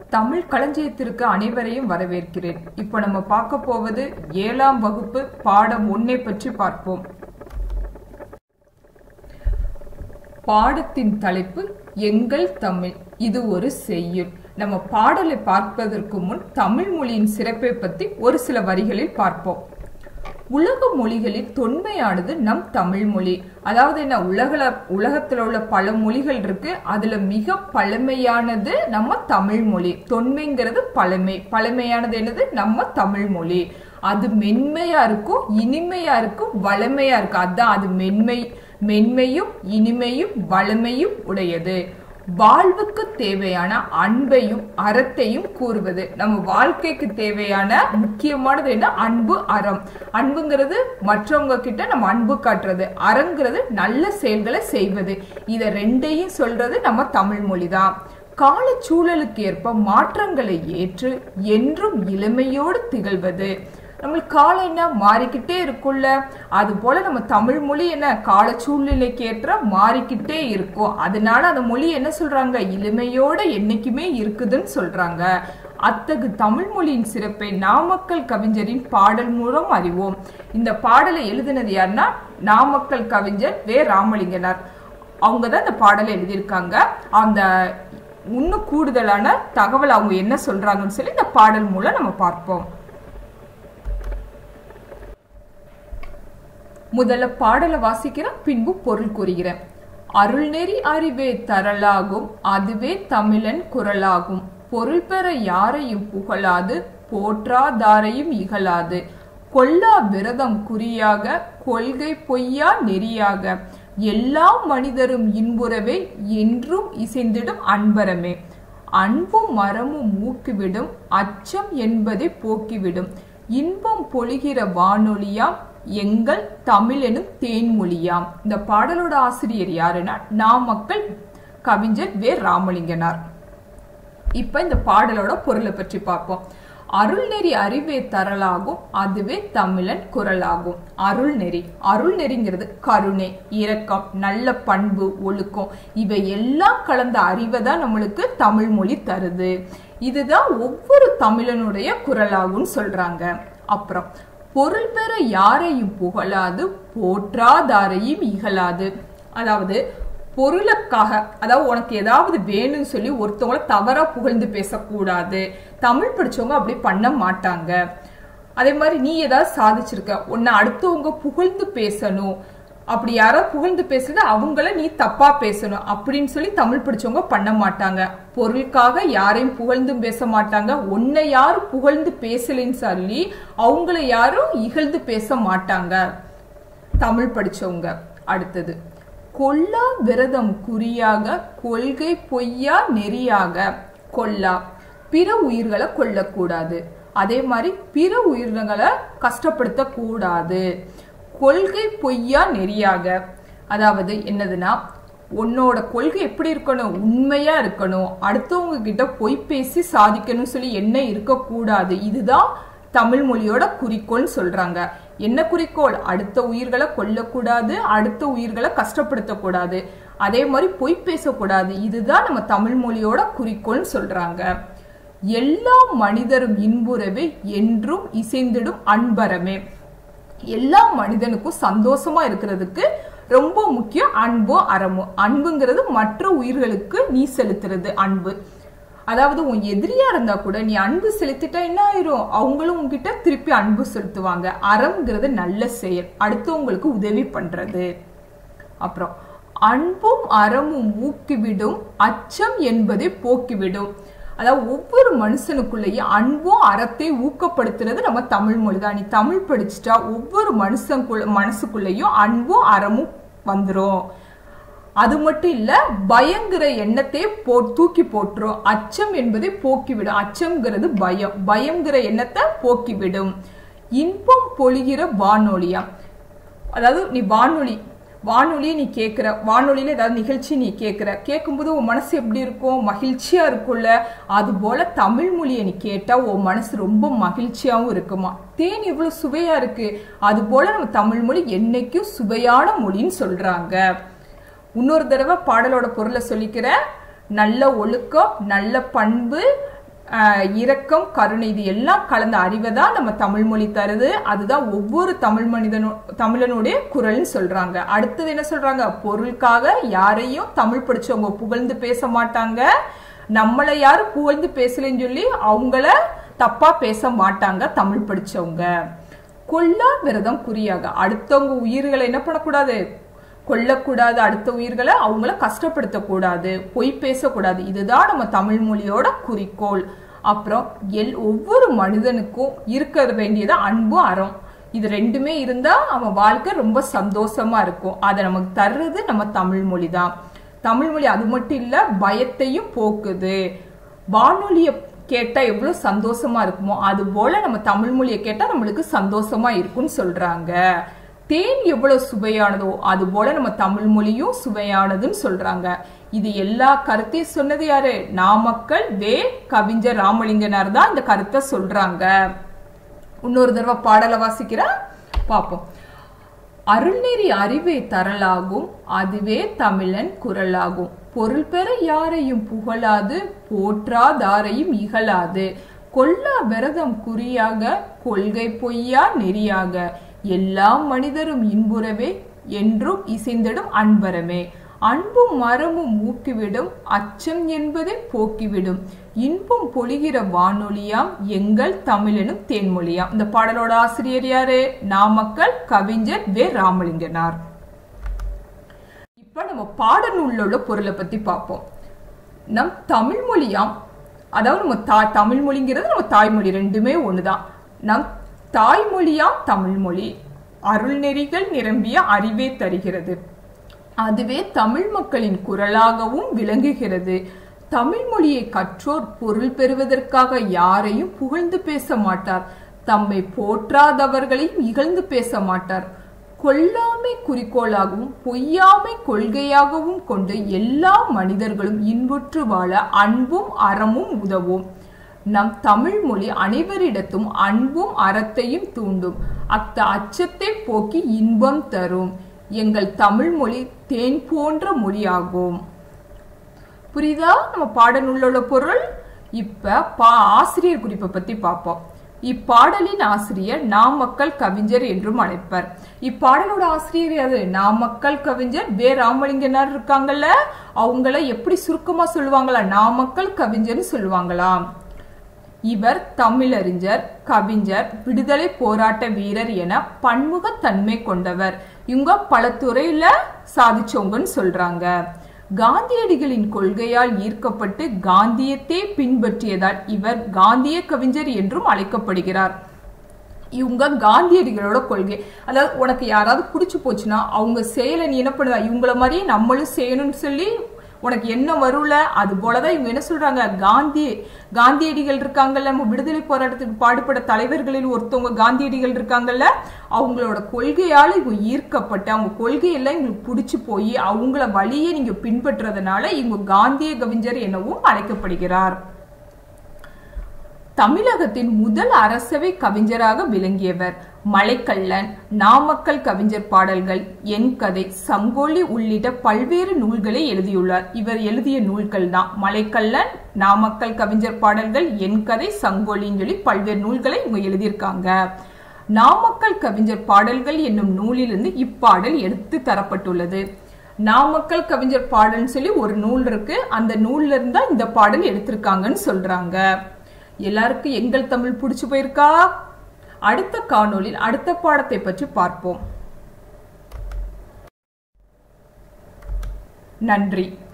தமிழ் களஞ்சியத்திற்கு அனைவரையும் வரவேற்கிறேன் இப்போ நம்ம பார்க்க போவது ஏழாம் வகுப்பு பாடம் ஒன்னை பற்றி பார்ப்போம் பாடத்தின் தலைப்பு எங்கள் தமிழ் இது ஒரு செய்யுள் நம்ம பாடலை பார்ப்பதற்கு முன் தமிழ் மொழியின் சிறப்பை பற்றி ஒரு சில வரிகளில் பார்ப்போம் உலக மொழிகளில் தொன்மையானது நம் தமிழ் மொழி அதாவது என்ன உலகல உலகத்துல உள்ள பல மொழிகள் இருக்கு அதுல மிக பழமையானது நம்ம தமிழ் மொழி தொன்மைங்கிறது பழமை பழமையானது என்னது நம்ம தமிழ் மொழி அது மென்மையா இருக்கும் இனிமையா இருக்கும் வளமையா இருக்கும் அதான் அது மென்மை மென்மையும் இனிமையும் வளமையும் உடையது வாழ்வுக்கு தேவையான அன்பையும் அறத்தையும் கூறுவது நம்ம வாழ்க்கைக்கு தேவையான முக்கியமானது என்ன அன்பு அறம் அன்புங்கிறது மற்றவங்க கிட்ட நம்ம அன்பு காட்டுறது அறங்கிறது நல்ல செயல்களை செய்வது இத ரெண்டையும் சொல்றது நம்ம தமிழ் மொழி தான் கால சூழலுக்கு ஏற்ப மாற்றங்களை ஏற்று என்றும் இளமையோடு திகழ்வது நம்மளுக்கு காலம் என்ன மாறிக்கிட்டே இருக்கும்ல அது போல நம்ம தமிழ் மொழி என்ன கால சூழ்நிலைக்கு ஏற்ற மாறிக்கிட்டே இருக்கும் அதனால அந்த மொழி என்ன சொல்றாங்க இளமையோட என்னைக்குமே இருக்குதுன்னு சொல்றாங்க அத்தகு தமிழ் மொழியின் சிறப்பை நாமக்கல் கவிஞரின் பாடல் மூலம் அறிவோம் இந்த பாடலை எழுதினது யாருன்னா நாமக்கல் கவிஞர் வே ராமலிங்கனார் அவங்க தான் இந்த பாடலை எழுதியிருக்காங்க அந்த இன்னும் கூடுதலான தகவல் அவங்க என்ன சொல்றாங்கன்னு சொல்லி இந்த பாடல் மூலம் நம்ம பார்ப்போம் முதல்ல பாடலை வாசிக்கிறேன் பின்பு பொருள் கூறுகிறேன் அருள்நெறி அறிவே தரலாகும் அதுவே தமிழன் குரலாகும் பொருள் பெற யாரையும் புகழாது போற்றாதாரையும் இகழாது கொல்லா விரதம் குறியாக கொள்கை பொய்யா நெறியாக எல்லா மனிதரும் இன்புறவே என்றும் இசைந்திடும் அன்பரமே அன்பும் மரமும் மூக்கிவிடும் அச்சம் என்பதை போக்கிவிடும் இன்பம் பொழிகிற வானொலியாம் எங்கள் தமிழ் எனும் தேன்மொழியாம் இந்த பாடலோட ஆசிரியர் யாருன்னா நாமக்கல் கவிஞர் வே ராமலிங்கனார் இப்ப இந்த பாடலோட பொருளை பற்றி பார்ப்போம் அருள்நெறி அறிவே தரலாகும் அதுவே தமிழன் குரலாகும் அருள்நெறி அருள்நெறிங்கிறது கருணை இரக்கம் நல்ல பண்பு ஒழுக்கம் இவை எல்லாம் கலந்த அறிவை தான் நம்மளுக்கு தமிழ் மொழி தருது இதுதான் ஒவ்வொரு தமிழனுடைய குரலாகும்னு சொல்றாங்க அப்புறம் பொருள் பெற யாரையும் புகழாது போற்றாதாரையும் இகழாது அதாவது பொருளுக்காக அதாவது உனக்கு ஏதாவது வேணும்னு சொல்லி ஒருத்தவங்கள தவறா புகழ்ந்து பேசக்கூடாது தமிழ் படிச்சவங்க அப்படி பண்ண மாட்டாங்க அதே மாதிரி நீ ஏதாவது சாதிச்சிருக்க உன்னை அடுத்தவங்க புகழ்ந்து பேசணும் அப்படி யாரோ புகழ்ந்து பேசுறது அவங்கள நீ தப்பா பேசணும் அப்படின்னு சொல்லி தமிழ் படிச்சவங்க பண்ண மாட்டாங்க பொருளுக்காக யாரையும் புகழ்ந்தும் பேச மாட்டாங்க உன்னை யாரும் புகழ்ந்து பேசலைன்னு சொல்லி அவங்கள யாரும் இகழ்ந்து பேச மாட்டாங்க தமிழ் படிச்சவங்க அடுத்தது கொல்லா விரதம் குறியாக கொள்கை பொய்யா நெறியாக கொல்லா பிற உயிர்களை கொல்லக்கூடாது அதே மாதிரி பிற உயிரினங்களை கஷ்டப்படுத்த கூடாது கொள்கை பொய்யா நெறியாக அதாவது என்னதுன்னா உன்னோட கொள்கை எப்படி இருக்கணும் உண்மையா இருக்கணும் அடுத்தவங்க கிட்ட பொய் பேசி சாதிக்கணும் சொல்லி என்ன இருக்கக்கூடாது இதுதான் தமிழ் மொழியோட குறிக்கோள்னு சொல்றாங்க என்ன குறிக்கோள் அடுத்த உயிர்களை கொல்லக்கூடாது அடுத்த உயிர்களை கஷ்டப்படுத்தக்கூடாது அதே மாதிரி பொய் பேசக்கூடாது இதுதான் நம்ம தமிழ் மொழியோட குறிக்கோள்னு சொல்றாங்க எல்லா மனிதரும் இன்புறவே என்றும் இசைந்திடும் அன்பரமே எல்லா மனிதனுக்கும் சந்தோஷமா இருக்கிறதுக்கு ரொம்ப முக்கியம் அன்பும் அறமும் அன்புங்கிறது மற்ற உயிர்களுக்கு நீ செலுத்துறது அன்பு அதாவது உன் எதிரியா இருந்தா கூட நீ அன்பு செலுத்திட்டா என்ன ஆயிரும் அவங்களும் உங்ககிட்ட திருப்பி அன்பு செலுத்துவாங்க அறம்ங்கிறது நல்ல செயல் அடுத்தவங்களுக்கு உதவி பண்றது அப்புறம் அன்பும் அறமும் ஊக்கிவிடும் அச்சம் என்பதை போக்கிவிடும் அதாவது ஒவ்வொரு மனுஷனுக்குள்ளேயும் அன்பும் அறத்தை ஊக்கப்படுத்துறது நம்ம தமிழ் மொழி தான் நீ தமிழ் படிச்சுட்டா ஒவ்வொரு மனுஷனுக்குள்ள மனசுக்குள்ளேயும் அன்பும் அறமும் வந்துடும் அது மட்டும் இல்ல பயங்கிற எண்ணத்தை போ தூக்கி போட்டுரும் அச்சம் என்பதை போக்கிவிடும் அச்சம்ங்கிறது பயம் பயங்கிற எண்ணத்தை போக்கிவிடும் இன்பம் பொழிகிற வானொலியா அதாவது நீ வானொலி வானொலியை நீ கேட்குற வானொலியில் ஏதாவது நிகழ்ச்சி நீ கேட்குற கேட்கும்போது உன் மனசு எப்படி இருக்கும் மகிழ்ச்சியாக இருக்கும்ல அது போல தமிழ் மொழியை நீ கேட்டால் உன் மனசு ரொம்ப மகிழ்ச்சியாகவும் இருக்குமா தேன் இவ்வளோ சுவையாக இருக்கு அது போல நம்ம தமிழ் மொழி என்னைக்கும் சுவையான மொழின்னு சொல்கிறாங்க இன்னொரு தடவை பாடலோட பொருளை சொல்லிக்கிறேன் நல்ல ஒழுக்கம் நல்ல பண்பு ஆஹ், இரக்கம் கருணை இது எல்லாம் கலந்த அறிவை தான் நம்ம தமிழ் மொழி தருது அதுதான் ஒவ்வொரு தமிழ் மனிதனோ தமிழனுடைய குரல்னு சொல்றாங்க அடுத்தது என்ன சொல்றாங்க பொருளுக்காக யாரையும் தமிழ் படிச்சவங்க புகழ்ந்து பேச மாட்டாங்க நம்மளை யாரும் புகழ்ந்து பேசலைன்னு சொல்லி அவங்கள தப்பா பேச மாட்டாங்க தமிழ் படிச்சவங்க கொல்லா விரதம் குறியாக அடுத்தவங்க உயிர்களை என்ன பண்ணக்கூடாது கொல்லக்கூடாது அடுத்த உயிர்களை அவங்கள கஷ்டப்படுத்தக்கூடாது பொய் பேசக்கூடாது இதுதான் நம்ம தமிழ் மொழியோட குறிக்கோள் அப்புறம் எல் ஒவ்வொரு மனிதனுக்கும் இருக்க வேண்டியது அன்பும் அறம் இது ரெண்டுமே இருந்தா அவன் வாழ்க்கை ரொம்ப சந்தோஷமா இருக்கும் அதை நமக்கு தர்றது நம்ம தமிழ் மொழி தான் தமிழ் மொழி அது மட்டும் இல்ல பயத்தையும் போக்குது வானொலியை கேட்டா எவ்வளவு சந்தோஷமா இருக்குமோ அது போல நம்ம தமிழ் மொழியை கேட்டா நம்மளுக்கு சந்தோஷமா இருக்கும்னு சொல்றாங்க தேன் எவ்வளவு சுவையானதோ அது போல நம்ம தமிழ் மொழியும் சுவையானதுன்னு சொல்றாங்க இது எல்லா கருத்தையும் சொன்னது யாரு நாமக்கல் வே கவிஞர் ராமலிங்கனார் தான் இந்த கருத்தை சொல்றாங்க இன்னொரு தடவை பாடலை வாசிக்கிறேன் பார்ப்போம் அருள்நெறி அறிவே தரலாகும் அதுவே தமிழன் குரலாகும் பொருள் பெற யாரையும் புகழாது போற்றாதாரையும் இகழாது கொல்லா விரதம் குறியாக கொள்கை பொய்யா நெறியாக எல்லா மனிதரும் இன்புறவே என்றும் இசைந்திடும் அன்பரமே அன்பும் மரமும் ஊக்கிவிடும் அச்சம் என்பதை போக்கிவிடும் இன்பம் பொழிகிற வானொலியாம் எங்கள் தமிழனும் தேன்மொழியாம் இந்த பாடலோட ஆசிரியர் யாரு நாமக்கல் கவிஞர் வே ராமலிங்கனார் இப்ப நம்ம பாடநூல்ல உள்ள பொருளை பத்தி பார்ப்போம் நம் தமிழ் மொழியாம் அதாவது நம்ம தா தமிழ் மொழிங்கிறது நம்ம தாய்மொழி ரெண்டுமே ஒண்ணுதான் நம் தாய்மொழியாம் தமிழ் மொழி அருள்நெறிகள் நிரம்பிய அறிவே தருகிறது அதுவே தமிழ் மக்களின் குரலாகவும் விளங்குகிறது தமிழ் மொழியை கற்றோர் பொருள் பெறுவதற்காக யாரையும் புகழ்ந்து பேச மாட்டார் தம்மை போற்றாதவர்களையும் இகழ்ந்து பேச மாட்டார் கொல்லாமை குறிக்கோளாகவும் பொய்யாமை கொள்கையாகவும் கொண்டு எல்லா மனிதர்களும் இன்புற்று வாழ அன்பும் அறமும் உதவும் நம் தமிழ் மொழி அனைவரிடத்தும் அன்பும் அறத்தையும் தூண்டும் அத்த அச்சத்தை போக்கி இன்பம் தரும் எங்கள் தமிழ் மொழி தேன் போன்ற மொழியாகும் புரியுதா நம்ம பாடநூலோட பொருள் இப்ப பா ஆசிரியர் குறிப்பை பத்தி பார்ப்போம் இப்பாடலின் ஆசிரியர் நாமக்கல் கவிஞர் என்றும் அழைப்பர் இப்பாடலோட ஆசிரியர் யாரு நாமக்கல் கவிஞர் வே ராமலிங்கனார் இருக்காங்கல்ல அவங்கள எப்படி சுருக்கமா சொல்லுவாங்களா நாமக்கல் கவிஞர்னு சொல்லுவாங்களாம் இவர் தமிழறிஞர் கவிஞர் விடுதலை போராட்ட வீரர் என பன்முகத்தன்மை கொண்டவர் இவங்க பல துறையில சாதிச்சவங்கன்னு சொல்றாங்க காந்தியடிகளின் கொள்கையால் ஈர்க்கப்பட்டு காந்தியத்தை பின்பற்றியதால் இவர் காந்திய கவிஞர் என்றும் அழைக்கப்படுகிறார் இவங்க காந்தியடிகளோட கொள்கை அதாவது உனக்கு யாராவது பிடிச்சு போச்சுன்னா அவங்க செயலை நீ என்ன பண்ணுவ இவங்கள மாதிரியே நம்மளும் செய்யணும்னு சொல்லி உனக்கு என்ன வரும்ல அது போலதான் இவங்க என்ன சொல்றாங்க காந்தி காந்தியடிகள் இருக்காங்கல்ல நம்ம விடுதலை போராட்டத்துக்கு பாடுபட தலைவர்களில் ஒருத்தவங்க காந்தியடிகள் இருக்காங்கல்ல அவங்களோட கொள்கையால இவங்க ஈர்க்கப்பட்டு அவங்க கொள்கையெல்லாம் இவங்களுக்கு பிடிச்சு போய் அவங்கள வழியே நீங்க பின்பற்றுறதுனால இவங்க காந்திய கவிஞர் எனவும் அழைக்கப்படுகிறார் தமிழகத்தின் முதல் அரசவை கவிஞராக விளங்கியவர் மலைக்கல்லன் நாமக்கல் கவிஞர் பாடல்கள் என் கதை சங்கோலி உள்ளிட்ட பல்வேறு நூல்களை எழுதியுள்ளார் இவர் எழுதிய நூல்கள் தான் மலைக்கல்லன் நாமக்கல் கவிஞர் பாடல்கள் என் கதை சங்கோலின்னு சொல்லி பல்வேறு நூல்களை இவங்க எழுதியிருக்காங்க நாமக்கல் கவிஞர் பாடல்கள் என்னும் நூலிலிருந்து இப்பாடல் எடுத்து தரப்பட்டுள்ளது நாமக்கல் கவிஞர் பாடல்னு சொல்லி ஒரு நூல் இருக்கு அந்த நூல்ல இருந்தா இந்த பாடல் எடுத்திருக்காங்கன்னு சொல்றாங்க எல்லாருக்கும் எங்கள் தமிழ் பிடிச்சு போயிருக்கா அடுத்த காணொளியில் அடுத்த பாடத்தை பற்றி பார்ப்போம் நன்றி